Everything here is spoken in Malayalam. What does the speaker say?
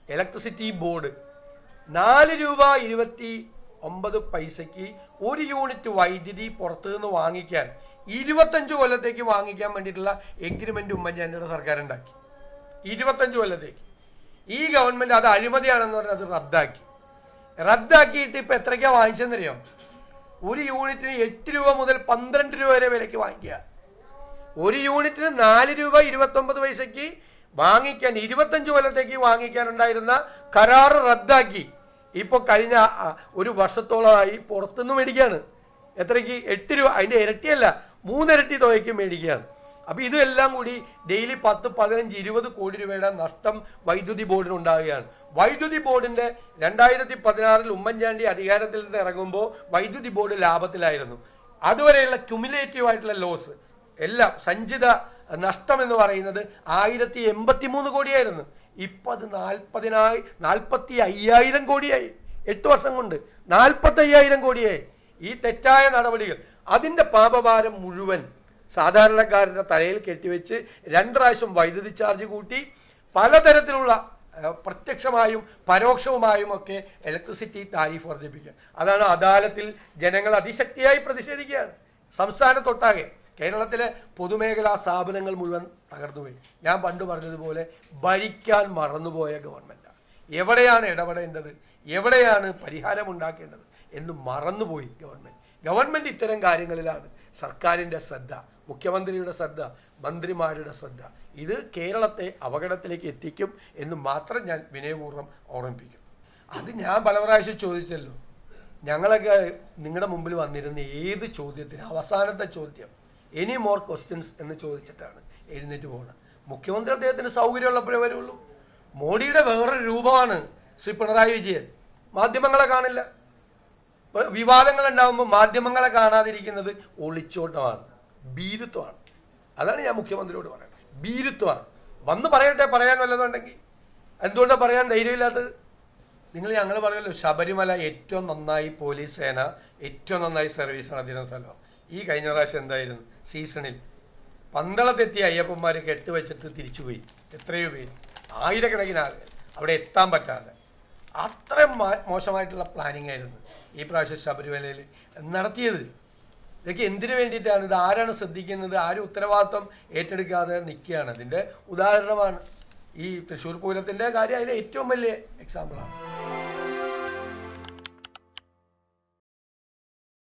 ഇലക്ട്രിസിറ്റി ബോർഡ് നാല് രൂപ ഇരുപത്തി ഒമ്പത് പൈസയ്ക്ക് ഒരു യൂണിറ്റ് വൈദ്യുതി പുറത്തു നിന്ന് വാങ്ങിക്കാൻ ഇരുപത്തഞ്ച് കൊല്ലത്തേക്ക് വാങ്ങിക്കാൻ വേണ്ടിയിട്ടുള്ള എഗ്രിമെന്റ് ഉമ്മൻചാണ്ടിയുടെ സർക്കാർ ഉണ്ടാക്കി ഇരുപത്തഞ്ച് കൊല്ലത്തേക്ക് ഈ ഗവൺമെന്റ് അത് അഴിമതിയാണെന്ന് പറഞ്ഞ് അത് റദ്ദാക്കി റദ്ദാക്കിയിട്ട് ഇപ്പൊ എത്രയ്ക്കാ വാങ്ങിച്ചെന്നറിയോ ഒരു യൂണിറ്റിന് എട്ട് രൂപ മുതൽ പന്ത്രണ്ട് രൂപ വരെ വിലയ്ക്ക് വാങ്ങിക്കുക ഒരു യൂണിറ്റിന് നാല് രൂപ ഇരുപത്തൊമ്പത് പൈസയ്ക്ക് വാങ്ങിക്കാൻ ഇരുപത്തഞ്ച് കൊല്ലത്തേക്ക് വാങ്ങിക്കാനുണ്ടായിരുന്ന കരാറ് റദ്ദാക്കി ഇപ്പൊ കഴിഞ്ഞ ആ, ഒരു വർഷത്തോളമായി പുറത്തുനിന്ന് മേടിക്കുകയാണ് എത്രയ്ക്ക് എട്ട് രൂപ അതിന്റെ ഇരട്ടിയല്ല മൂന്നിരട്ടി തുകയ്ക്ക് മേടിക്കുകയാണ് അപ്പൊ ഇതെല്ലാം കൂടി ഡെയിലി പത്ത് പതിനഞ്ച് ഇരുപത് കോടി രൂപയുടെ നഷ്ടം വൈദ്യുതി ബോർഡിന് ഉണ്ടാവുകയാണ് വൈദ്യുതി ബോർഡിന്റെ രണ്ടായിരത്തി പതിനാറിൽ ഉമ്മൻചാണ്ടി അധികാരത്തിൽ നിന്ന് ഇറങ്ങുമ്പോൾ വൈദ്യുതി ബോർഡ് ലാഭത്തിലായിരുന്നു അതുവരെയുള്ള ക്യുമുലേറ്റീവ് ആയിട്ടുള്ള ലോസ് എല്ലാം സഞ്ചിത നഷ്ടം എന്ന് പറയുന്നത് ആയിരത്തി എൺപത്തി മൂന്ന് കോടിയായിരുന്നു ഇപ്പൊ അത് നാൽപ്പതിനായി നാൽപ്പത്തി അയ്യായിരം കോടിയായി എട്ട് വർഷം കൊണ്ട് നാൽപ്പത്തി അയ്യായിരം കോടിയായി ഈ തെറ്റായ നടപടികൾ അതിന്റെ പാപഭാരം മുഴുവൻ സാധാരണക്കാരന്റെ തലയിൽ കെട്ടിവെച്ച് രണ്ട് പ്രാവശ്യം വൈദ്യുതി ചാർജ് കൂട്ടി പലതരത്തിലുള്ള ഏഹ്, പ്രത്യക്ഷമായും പരോക്ഷവുമായും ഒക്കെ ഇലക്ട്രിസിറ്റി താരിഫ് വർദ്ധിപ്പിക്കുക അതാണ് അദാലത്തിൽ ജനങ്ങൾ അതിശക്തിയായി പ്രതിഷേധിക്കുകയാണ് സംസ്ഥാനത്തൊട്ടാകെ കേരളത്തിലെ പൊതുമേഖലാ സ്ഥാപനങ്ങൾ മുഴുവൻ തകർന്നുപോയി ഞാൻ പണ്ട് പറഞ്ഞതുപോലെ ഭരിക്കാൻ മറന്നുപോയ ഗവൺമെന്റാണ് എവിടെയാണ് ഇടപെടേണ്ടത് എവിടെയാണ് പരിഹാരം ഉണ്ടാക്കേണ്ടത് എന്ന് മറന്നുപോയി ഗവൺമെന്റ് ഗവൺമെന്റ് ഇത്തരം കാര്യങ്ങളിലാണ് സർക്കാരിന്റെ ശ്രദ്ധ മുഖ്യമന്ത്രിയുടെ ശ്രദ്ധ മന്ത്രിമാരുടെ ശ്രദ്ധ ഇത് കേരളത്തെ അപകടത്തിലേക്ക് എത്തിക്കും എന്ന് മാത്രം ഞാൻ വിനയപൂർവ്വം ഓർമ്മിപ്പിക്കും അത് ഞാൻ പല പ്രാവശ്യം ചോദിച്ചല്ലോ ഞങ്ങളൊക്കെ നിങ്ങളുടെ മുമ്പിൽ വന്നിരുന്ന ഏത് ചോദ്യത്തിന് അവസാനത്തെ ചോദ്യം എനി മോർ ക്വസ്റ്റ്യൻസ് എന്ന് ചോദിച്ചിട്ടാണ് എഴുന്നേറ്റ് പോകുന്നത് മുഖ്യമന്ത്രി അദ്ദേഹത്തിന് സൗകര്യമുള്ളപ്പോഴേ വരുള്ളൂ മോഡിയുടെ വേറൊരു രൂപമാണ് ശ്രീ പിണറായി വിജയൻ മാധ്യമങ്ങളെ കാണില്ല ഇപ്പൊ വിവാദങ്ങൾ ഉണ്ടാകുമ്പോൾ മാധ്യമങ്ങളെ കാണാതിരിക്കുന്നത് ഒളിച്ചോട്ടമാണ് ഭീരുത്വമാണ് അതാണ് ഞാൻ മുഖ്യമന്ത്രിയോട് പറയുന്നത് ഭീരുത്വമാണ് വന്ന് പറയട്ടെ പറയാൻ വല്ലതുണ്ടെങ്കിൽ എന്തുകൊണ്ടാണ് പറയാൻ ധൈര്യമില്ലാത്തത് നിങ്ങൾ ഞങ്ങൾ പറയല്ലോ ശബരിമല ഏറ്റവും നന്നായി പോലീസ് സേന ഏറ്റവും നന്നായി സർവീസ് നടത്തിയിരുന്ന സ്ഥലം ഈ കഴിഞ്ഞ പ്രാവശ്യം എന്തായിരുന്നു സീസണിൽ പന്തളത്തെത്തിയ അയ്യപ്പന്മാർ കെട്ടുവെച്ചിട്ട് തിരിച്ചുപോയി എത്രയോ പേര് ആയിരക്കണക്കിന് ആളുകൾ അവിടെ എത്താൻ പറ്റാതെ അത്രയും മാ- മോശമായിട്ടുള്ള പ്ലാനിങ് ആയിരുന്നു ഈ പ്രാവശ്യം ശബരിമലയിൽ നടത്തിയത് ഇതൊക്കെ എന്തിനു വേണ്ടിയിട്ടാണ് ഇത് ആരാണ് ശ്രദ്ധിക്കുന്നത് ആരും ഉത്തരവാദിത്വം ഏറ്റെടുക്കാതെ നിൽക്കുകയാണ് അതിന്റെ ഉദാഹരണമാണ് ഈ തൃശ്ശൂർ പൂരത്തിന്റെ കാര്യം അതിലെ ഏറ്റവും വലിയ എക്സാമ്പിളാണ്